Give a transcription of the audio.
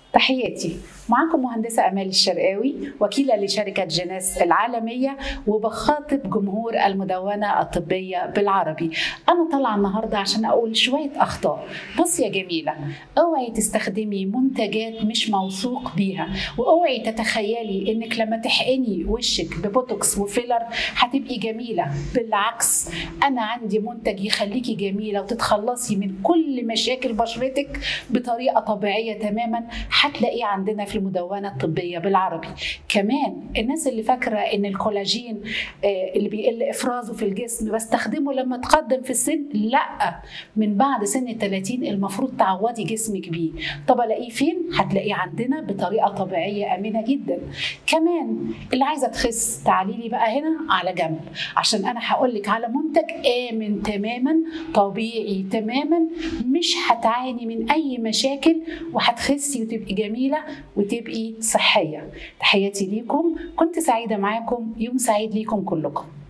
تحياتي معكم مهندسة أمال الشرقاوي وكيلة لشركة جناس العالمية وبخاطب جمهور المدونة الطبية بالعربي أنا طالعة النهاردة عشان أقول شوية أخطاء بص يا جميلة اوعي تستخدمي منتجات مش موثوق بيها واوعي تتخيلي انك لما تحقني وشك ببوتوكس وفيلر هتبقي جميلة بالعكس أنا عندي منتج يخليكي جميلة وتتخلصي من كل مشاكل بشرتك بطريقة طبيعية تماما هتلاقيه عندنا في المدونة الطبية بالعربي كمان الناس اللي فاكرة ان الكولاجين آه، اللي بيقل افرازه في الجسم بستخدمه لما اتقدم في السن لا من بعد سن ال 30 المفروض تعوضي جسمك بيه طب الاقيه فين هتلاقيه عندنا بطريقة طبيعية امنة جدا كمان اللي عايزة تخس تعالي لي بقى هنا على جنب عشان انا هقول لك على منتج امن تماما طبيعي تماما مش هتعاني من اي مشاكل وهتخسي وتبقي جميله وتبقي صحيه تحياتي ليكم كنت سعيده معاكم يوم سعيد ليكم كلكم